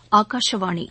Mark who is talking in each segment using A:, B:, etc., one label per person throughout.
A: ஆகாஷவாணி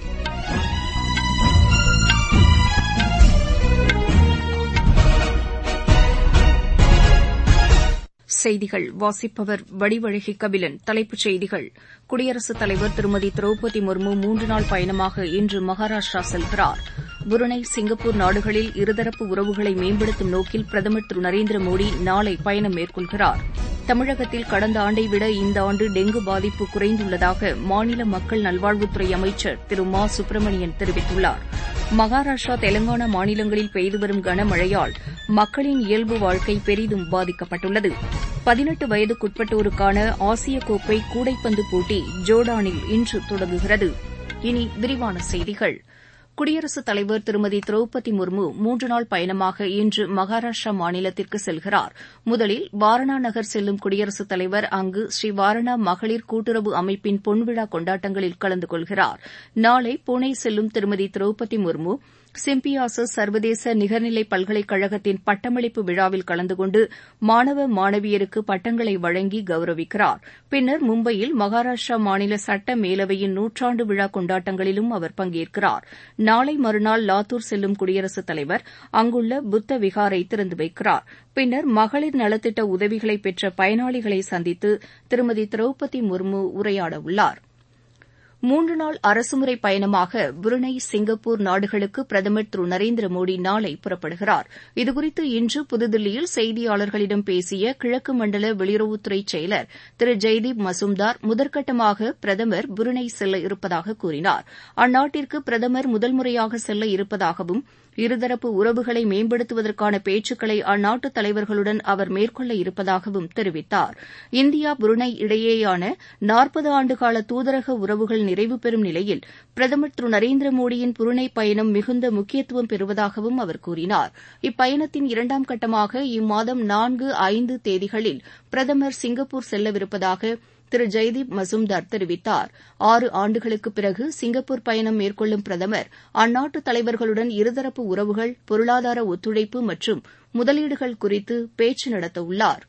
A: செய்திகள் வாசிப்பவர் வடிவழகி கபிலன் தலைப்புச் செய்திகள் குடியரசுத் தலைவர் திருமதி திரௌபதி முர்மு மூன்று நாள் பயணமாக இன்று மகாராஷ்டிரா செல்கிறார் புருனை சிங்கப்பூர் நாடுகளில் இருதரப்பு உறவுகளை மேம்படுத்தும் நோக்கில் பிரதமர் திரு நரேந்திர மோடி நாளை பயணம் மேற்கொள்கிறார் தமிழகத்தில் கடந்த ஆண்டை விட இந்த ஆண்டு டெங்கு பாதிப்பு குறைந்துள்ளதாக மாநில மக்கள் நல்வாழ்வுத்துறை அமைச்சர் திரு மா சுப்பிரமணியன் தெரிவித்துள்ளார் மகாராஷ்டிரா தெலங்கானா மாநிலங்களில் பெய்து வரும் கனமழையால் மக்களின் இயல்பு வாழ்க்கை பெரிதும் பாதிக்கப்பட்டுள்ளது பதினெட்டு வயதுக்குட்பட்டோருக்கான ஆசிய கோப்பை கூடைப்பந்து போட்டி ஜோர்டானில் இன்று தொடங்குகிறது இனி விரிவான செய்திகள் குடியரசுத் தலைவர் திருமதி திரௌபதி முர்மு மூன்று நாள் பயணமாக இன்று மகாராஷ்டிரா மாநிலத்திற்கு செல்கிறார் முதலில் வாரணா நகர் செல்லும் குடியரசுத் தலைவர் அங்கு ஸ்ரீ வாரணா மகளிர் கூட்டுறவு அமைப்பின் பொன்விழா கொண்டாட்டங்களில் கலந்து கொள்கிறார் நாளை புனே செல்லும் திருமதி திரௌபதி முர்மு சிம்பியாசஸ் சர்வதேச நிகர்நிலை பல்கலைக்கழகத்தின் பட்டமளிப்பு விழாவில் கலந்து கொண்டு மாணவ மாணவியருக்கு பட்டங்களை வழங்கி கௌரவிக்கிறார் பின்னர் மும்பையில் மகாராஷ்டிரா மாநில சட்ட மேலவையின் நூற்றாண்டு விழா கொண்டாட்டங்களிலும் அவர் பங்கேற்கிறார் நாளை மறுநாள் லாத்தூர் செல்லும் குடியரசுத் தலைவர் அங்குள்ள புத்த விகாரை திறந்து வைக்கிறார் பின்னர் மகளிர் நலத்திட்ட உதவிகளை பெற்ற பயனாளிகளை சந்தித்து திருமதி திரௌபதி முர்மு உரையாடவுள்ளாா் மூன்று நாள் அரசுமுறை பயணமாக புருனை சிங்கப்பூர் நாடுகளுக்கு பிரதமர் திரு நரேந்திர மோடி நாளை புறப்படுகிறார் இதுகுறித்து இன்று புதுதில்லியில் செய்தியாளர்களிடம் பேசிய கிழக்கு மண்டல வெளியுறவுத்துறை செயலர் திரு ஜெய்தீப் மசூம்தார் முதற்கட்டமாக பிரதமர் புருனை செல்ல இருப்பதாக கூறினார் அந்நாட்டிற்கு பிரதமர் முதல் முறையாக செல்ல இருப்பதாகவும் இருதரப்பு உறவுகளை மேம்படுத்துவதற்கான பேச்சுக்களை அந்நாட்டு தலைவர்களுடன் அவர் மேற்கொள்ள இருப்பதாகவும் தெரிவித்தார் இந்தியா புருனை இடையேயான நாற்பது ஆண்டுகால தூதரக உறவுகள் நிறைவு பெறும் நிலையில் பிரதமர் திரு நரேந்திர மோடியின் புருனை பயணம் மிகுந்த முக்கியத்துவம் பெறுவதாகவும் அவர் கூறினார் இப்பயணத்தின் இரண்டாம் கட்டமாக இம்மாதம் நான்கு ஐந்து தேதிகளில் பிரதமர் சிங்கப்பூர் செல்லவிருப்பதாக திரு ஜெய்தீப் மசூம்தார் தெரிவித்தார் ஆறு ஆண்டுகளுக்குப் பிறகு சிங்கப்பூர் பயணம் மேற்கொள்ளும் பிரதமர் அந்நாட்டு தலைவர்களுடன் இருதரப்பு உறவுகள் பொருளாதார ஒத்துழைப்பு மற்றும் முதலீடுகள் குறித்து பேச்சு நடத்தவுள்ளார்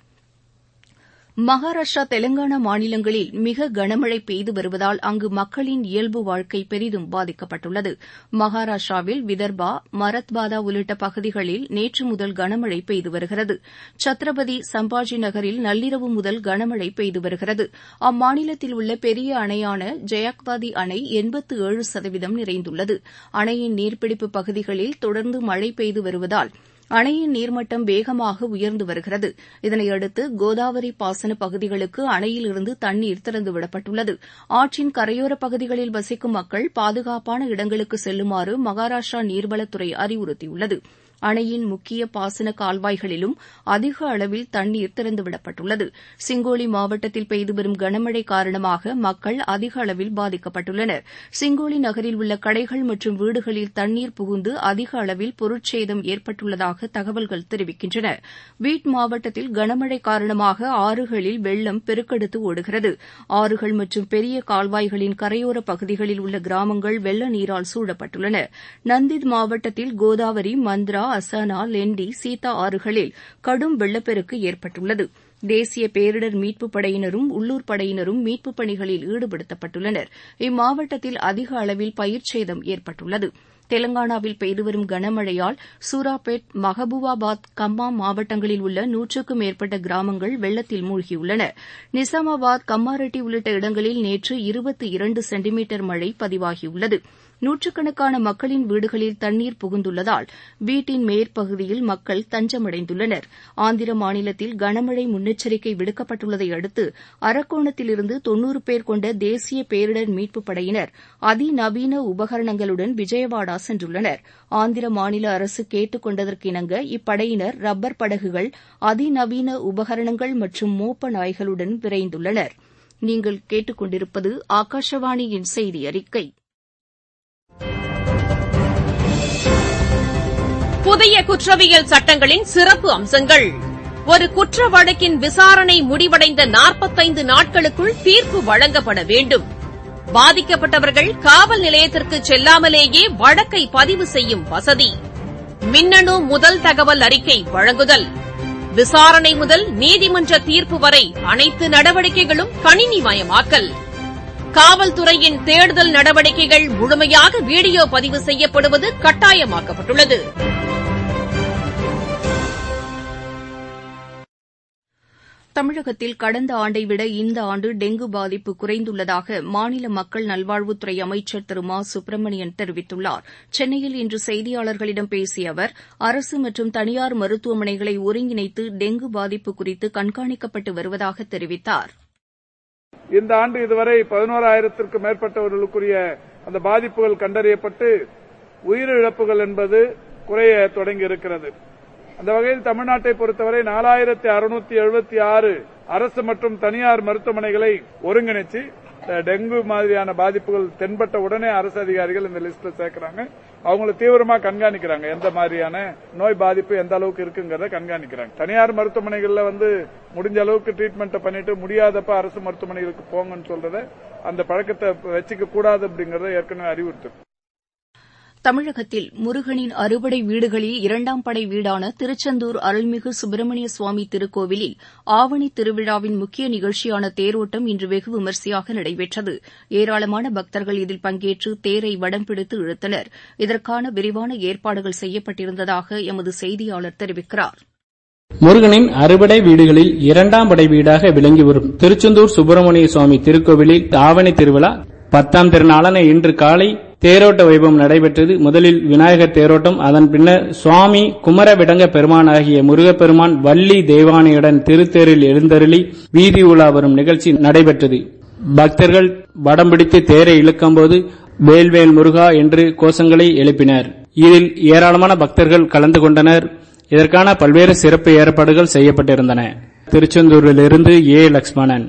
A: மகாராஷ்டிரா தெலங்கானா மாநிலங்களில் மிக கனமழை பெய்து வருவதால் அங்கு மக்களின் இயல்பு வாழ்க்கை பெரிதும் பாதிக்கப்பட்டுள்ளது மகாராஷ்டிராவில் விதர்பா மரத்வாதா உள்ளிட்ட பகுதிகளில் நேற்று முதல் கனமழை பெய்து வருகிறது சத்ரபதி சம்பாஜி நகரில் நள்ளிரவு முதல் கனமழை பெய்து வருகிறது அம்மாநிலத்தில் உள்ள பெரிய அணையான ஜெயக்வாதி அணை எண்பத்து ஏழு சதவீதம் நிறைந்துள்ளது அணையின் நீர்பிடிப்பு பகுதிகளில் தொடர்ந்து மழை பெய்து வருவதால் அணையின் நீர்மட்டம் வேகமாக உயர்ந்து வருகிறது இதனையடுத்து கோதாவரி பாசன பகுதிகளுக்கு அணையிலிருந்து தண்ணீர் திறந்துவிடப்பட்டுள்ளது ஆற்றின் கரையோரப் பகுதிகளில் வசிக்கும் மக்கள் பாதுகாப்பான இடங்களுக்கு செல்லுமாறு மகாராஷ்டிரா நீர்வளத்துறை அறிவுறுத்தியுள்ளது அணையின் முக்கிய பாசன கால்வாய்களிலும் அதிக அளவில் தண்ணீர் திறந்துவிடப்பட்டுள்ளது சிங்கோலி மாவட்டத்தில் பெய்து வரும் கனமழை காரணமாக மக்கள் அதிக அளவில் பாதிக்கப்பட்டுள்ளனர் சிங்கோலி நகரில் உள்ள கடைகள் மற்றும் வீடுகளில் தண்ணீர் புகுந்து அதிக அளவில் பொருட்சேதம் ஏற்பட்டுள்ளதாக தகவல்கள் தெரிவிக்கின்றன பீட் மாவட்டத்தில் கனமழை காரணமாக ஆறுகளில் வெள்ளம் பெருக்கெடுத்து ஓடுகிறது ஆறுகள் மற்றும் பெரிய கால்வாய்களின் கரையோர பகுதிகளில் உள்ள கிராமங்கள் வெள்ள நீரால் சூழப்பட்டுள்ளன நந்தித் மாவட்டத்தில் கோதாவரி மந்த்ரா அசானா லெண்டி சீதா ஆறுகளில் கடும் வெள்ளப்பெருக்கு ஏற்பட்டுள்ளது தேசிய பேரிடர் மீட்புப் படையினரும் உள்ளூர் படையினரும் மீட்புப் பணிகளில் ஈடுபடுத்தப்பட்டுள்ளனர் இம்மாவட்டத்தில் அதிக அளவில் பயிர்ச்சேதம் ஏற்பட்டுள்ளது தெலங்கானாவில் பெய்து வரும் கனமழையால் சூராபேட் மஹபூபாபாத் கம்மாம் மாவட்டங்களில் உள்ள நூற்றுக்கும் மேற்பட்ட கிராமங்கள் வெள்ளத்தில் மூழ்கியுள்ளன நிசாமாபாத் கம்மாரெட்டி உள்ளிட்ட இடங்களில் நேற்று இருபத்தி இரண்டு சென்டிமீட்டர் மழை பதிவாகியுள்ளது நூற்றுக்கணக்கான மக்களின் வீடுகளில் தண்ணீர் புகுந்துள்ளதால் வீட்டின் மேற்பகுதியில் மக்கள் தஞ்சமடைந்துள்ளனர் ஆந்திர மாநிலத்தில் கனமழை முன்னெச்சரிக்கை விடுக்கப்பட்டுள்ளதை அடுத்து அரக்கோணத்திலிருந்து தொன்னூறு பேர் கொண்ட தேசிய பேரிடர் மீட்புப் படையினர் அதிநவீன உபகரணங்களுடன் விஜயவாடா சென்றுள்ளனர் ஆந்திர மாநில அரசு கேட்டுக் கொண்டதற்கிணங்க இப்படையினர் ரப்பர் படகுகள் அதிநவீன உபகரணங்கள் மற்றும் மோப்ப நாய்களுடன் விரைந்துள்ளனர் நீங்கள் கேட்டுக்கொண்டிருப்பது ஆகாஷவாணியின் செய்தி அறிக்கை
B: புதிய குற்றவியல் சட்டங்களின் சிறப்பு அம்சங்கள் ஒரு குற்ற வழக்கின் விசாரணை முடிவடைந்த நாற்பத்தைந்து நாட்களுக்குள் தீர்ப்பு வழங்கப்பட வேண்டும் பாதிக்கப்பட்டவர்கள் காவல் நிலையத்திற்கு செல்லாமலேயே வழக்கை பதிவு செய்யும் வசதி மின்னணு முதல் தகவல் அறிக்கை வழங்குதல் விசாரணை முதல் நீதிமன்ற தீர்ப்பு வரை அனைத்து நடவடிக்கைகளும் கணினிமயமாக்கல் காவல்துறையின் தேடுதல் நடவடிக்கைகள் முழுமையாக வீடியோ பதிவு செய்யப்படுவது கட்டாயமாக்கப்பட்டுள்ளது
A: தமிழகத்தில் கடந்த ஆண்டை விட இந்த ஆண்டு டெங்கு பாதிப்பு குறைந்துள்ளதாக மாநில மக்கள் நல்வாழ்வுத்துறை அமைச்சர் திரு மா சுப்பிரமணியன் தெரிவித்துள்ளார் சென்னையில் இன்று செய்தியாளர்களிடம் பேசிய அவர் அரசு மற்றும் தனியார் மருத்துவமனைகளை ஒருங்கிணைத்து டெங்கு பாதிப்பு குறித்து கண்காணிக்கப்பட்டு வருவதாக தெரிவித்தார்
C: இந்த ஆண்டு இதுவரை பதினோராயிரத்திற்கும் மேற்பட்டவர்களுக்குரிய அந்த பாதிப்புகள் கண்டறியப்பட்டு உயிரிழப்புகள் என்பது குறைய தொடங்கி இருக்கிறது அந்த வகையில் தமிழ்நாட்டை பொறுத்தவரை நாலாயிரத்தி அறுநூத்தி எழுபத்தி ஆறு அரசு மற்றும் தனியார் மருத்துவமனைகளை ஒருங்கிணைச்சு டெங்கு மாதிரியான பாதிப்புகள் தென்பட்ட உடனே அரசு அதிகாரிகள் இந்த லிஸ்ட்ல சேர்க்கிறாங்க அவங்களை தீவிரமா கண்காணிக்கிறாங்க எந்த மாதிரியான நோய் பாதிப்பு எந்த அளவுக்கு இருக்குங்கிறத கண்காணிக்கிறாங்க தனியார் மருத்துவமனைகள்ல வந்து முடிஞ்ச அளவுக்கு ட்ரீட்மெண்ட் பண்ணிட்டு முடியாதப்ப அரசு மருத்துவமனைகளுக்கு போங்கன்னு சொல்றத அந்த பழக்கத்தை வச்சுக்க கூடாது அப்படிங்கறத ஏற்கனவே அறிவுறுத்தும்
A: தமிழகத்தில் முருகனின் அறுபடை வீடுகளில் இரண்டாம் படை வீடான திருச்செந்தூர் அருள்மிகு சுப்பிரமணிய சுவாமி திருக்கோவிலில் ஆவணி திருவிழாவின் முக்கிய நிகழ்ச்சியான தேரோட்டம் இன்று வெகு விமரிசையாக நடைபெற்றது ஏராளமான பக்தர்கள் இதில் பங்கேற்று தேரை வடம் பிடித்து இழுத்தனர் இதற்கான விரிவான ஏற்பாடுகள் செய்யப்பட்டிருந்ததாக எமது செய்தியாளர் தெரிவிக்கிறார்
D: முருகனின் அறுபடை வீடுகளில் இரண்டாம் படை வீடாக விளங்கி வரும் திருச்செந்தூர் சுப்பிரமணிய சுவாமி திருக்கோவிலில் ஆவணி திருவிழா பத்தாம் திருநாளான இன்று காலை தேரோட்ட வைபவம் நடைபெற்றது முதலில் விநாயகர் தேரோட்டம் அதன் பின்னர் சுவாமி குமரவிடங்க பெருமான் ஆகிய முருகப்பெருமான் வள்ளி தெய்வானையுடன் திருத்தேரில் எழுந்தருளி வீதி உலா வரும் நிகழ்ச்சி நடைபெற்றது பக்தர்கள் வடம் பிடித்து தேரை இழுக்கும்போது வேல்வேல் முருகா என்று கோஷங்களை எழுப்பினர் இதில் ஏராளமான பக்தர்கள் கலந்து கொண்டனர் இதற்கான பல்வேறு சிறப்பு ஏற்பாடுகள் செய்யப்பட்டிருந்தன திருச்செந்தூரிலிருந்து ஏ லட்சுமணன்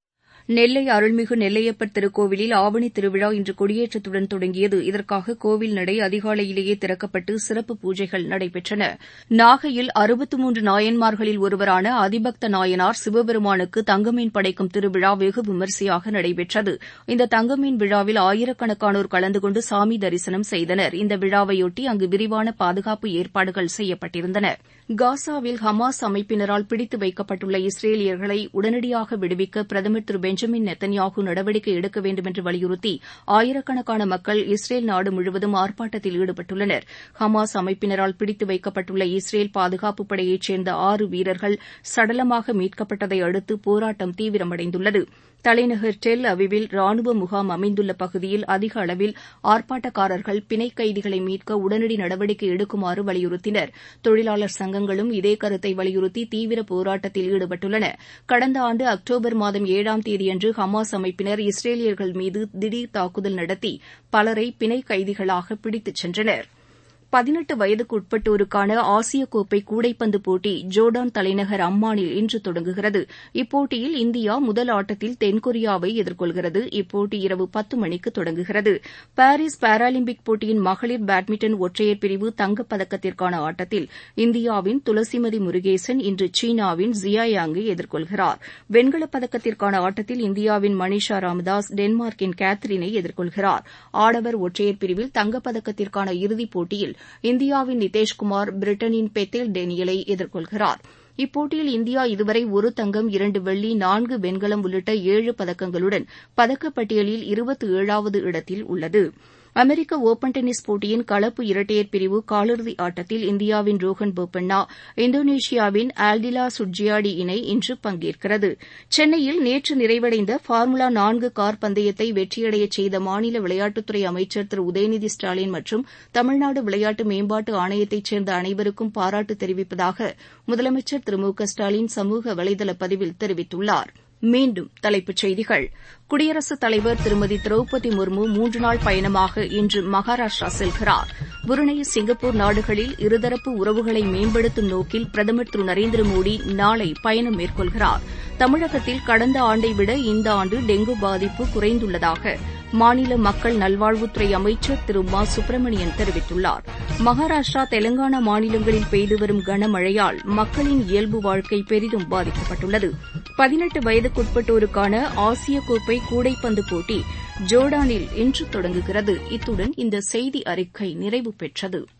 A: நெல்லை அருள்மிகு நெல்லையப்பர் திருக்கோவிலில் ஆவணி திருவிழா இன்று கொடியேற்றத்துடன் தொடங்கியது இதற்காக கோவில் நடை அதிகாலையிலேயே திறக்கப்பட்டு சிறப்பு பூஜைகள் நடைபெற்றன நாகையில் அறுபத்து மூன்று நாயன்மார்களில் ஒருவரான அதிபக்த நாயனார் சிவபெருமானுக்கு தங்கமீன் படைக்கும் திருவிழா வெகு விமரிசையாக நடைபெற்றது இந்த தங்கமீன் விழாவில் ஆயிரக்கணக்கானோர் கலந்து கொண்டு சாமி தரிசனம் செய்தனர் இந்த விழாவையொட்டி அங்கு விரிவான பாதுகாப்பு ஏற்பாடுகள் செய்யப்பட்டிருந்தன காசாவில் ஹமாஸ் அமைப்பினரால் பிடித்து வைக்கப்பட்டுள்ள இஸ்ரேலியர்களை உடனடியாக விடுவிக்க பிரதமர் திரு பெஞ்சமின் நெத்தன்யாகு நடவடிக்கை எடுக்க வேண்டும் என்று வலியுறுத்தி ஆயிரக்கணக்கான மக்கள் இஸ்ரேல் நாடு முழுவதும் ஆர்ப்பாட்டத்தில் ஈடுபட்டுள்ளனர் ஹமாஸ் அமைப்பினரால் பிடித்து வைக்கப்பட்டுள்ள இஸ்ரேல் பாதுகாப்பு படையைச் சேர்ந்த ஆறு வீரர்கள் சடலமாக மீட்கப்பட்டதை அடுத்து போராட்டம் தீவிரமடைந்துள்ளது தலைநகர் டெல் அவிவில் ராணுவ முகாம் அமைந்துள்ள பகுதியில் அதிக அளவில் ஆர்ப்பாட்டக்காரர்கள் பிணை கைதிகளை மீட்க உடனடி நடவடிக்கை எடுக்குமாறு வலியுறுத்தினர் தொழிலாளர் சங்கங்களும் இதே கருத்தை வலியுறுத்தி தீவிர போராட்டத்தில் ஈடுபட்டுள்ளன கடந்த ஆண்டு அக்டோபர் மாதம் ஏழாம் தேதியன்று ஹமாஸ் அமைப்பினர் இஸ்ரேலியர்கள் மீது திடீர் தாக்குதல் நடத்தி பலரை பிணை கைதிகளாக பிடித்துச் சென்றனா் பதினெட்டு வயதுக்குட்பட்டோருக்கான ஆசிய கோப்பை கூடைப்பந்து போட்டி ஜோர்டான் தலைநகர் அம்மானில் இன்று தொடங்குகிறது இப்போட்டியில் இந்தியா முதல் ஆட்டத்தில் தென்கொரியாவை எதிர்கொள்கிறது இப்போட்டி இரவு பத்து மணிக்கு தொடங்குகிறது பாரிஸ் பாராலிம்பிக் போட்டியின் மகளிர் பேட்மிண்டன் ஒற்றையர் பிரிவு தங்கப்பதக்கத்திற்கான ஆட்டத்தில் இந்தியாவின் துளசிமதி முருகேசன் இன்று சீனாவின் ஜியா யாங்கை எதிர்கொள்கிறார் வெண்கலப் பதக்கத்திற்கான ஆட்டத்தில் இந்தியாவின் மணிஷா ராமதாஸ் டென்மார்க்கின் கேத்ரினை எதிர்கொள்கிறார் ஆடவர் ஒற்றையர் பிரிவில் தங்கப்பதக்கத்திற்கான இறுதிப் போட்டியில் இந்தியாவின் நிதேஷ்குமார் பிரிட்டனின் பெத்தேல் டேனியலை எதிர்கொள்கிறார் இப்போட்டியில் இந்தியா இதுவரை ஒரு தங்கம் இரண்டு வெள்ளி நான்கு வெண்கலம் உள்ளிட்ட ஏழு பதக்கங்களுடன் பதக்கப்பட்டியலில் இருபத்தி ஏழாவது இடத்தில் உள்ளது அமெரிக்க ஒபன் டென்னிஸ் போட்டியின் கலப்பு இரட்டையர் பிரிவு காலிறுதி ஆட்டத்தில் இந்தியாவின் ரோஹன் போபண்ணா இந்தோனேஷியாவின் ஆல்டிலா சுட்ஜியாடி இணை இன்று பங்கேற்கிறது சென்னையில் நேற்று நிறைவடைந்த பார்முலா நான்கு கார் பந்தயத்தை வெற்றியடையச் செய்த மாநில விளையாட்டுத்துறை அமைச்சர் திரு உதயநிதி ஸ்டாலின் மற்றும் தமிழ்நாடு விளையாட்டு மேம்பாட்டு ஆணையத்தைச் சேர்ந்த அனைவருக்கும் பாராட்டு தெரிவிப்பதாக முதலமைச்சர் திரு மு க ஸ்டாலின் சமூக வலைதள பதிவில் தெரிவித்துள்ளார் மீண்டும் தலைப்புச் செய்திகள் குடியரசுத் தலைவர் திருமதி திரௌபதி முர்மு மூன்று நாள் பயணமாக இன்று மகாராஷ்டிரா செல்கிறார் புருனே சிங்கப்பூர் நாடுகளில் இருதரப்பு உறவுகளை மேம்படுத்தும் நோக்கில் பிரதமர் திரு நரேந்திர மோடி நாளை பயணம் மேற்கொள்கிறார் தமிழகத்தில் கடந்த ஆண்டை விட இந்த ஆண்டு டெங்கு பாதிப்பு குறைந்துள்ளதாக மாநில மக்கள் நல்வாழ்வுத்துறை அமைச்சர் திரு மா சுப்பிரமணியன் தெரிவித்துள்ளார் மகாராஷ்டிரா தெலங்கானா மாநிலங்களில் பெய்து வரும் கனமழையால் மக்களின் இயல்பு வாழ்க்கை பெரிதும் பாதிக்கப்பட்டுள்ளது பதினெட்டு வயதுக்குட்பட்டோருக்கான ஆசிய கோப்பை கூடைப்பந்து போட்டி ஜோர்டானில் இன்று தொடங்குகிறது இத்துடன் இந்த செய்தி அறிக்கை நிறைவு பெற்றது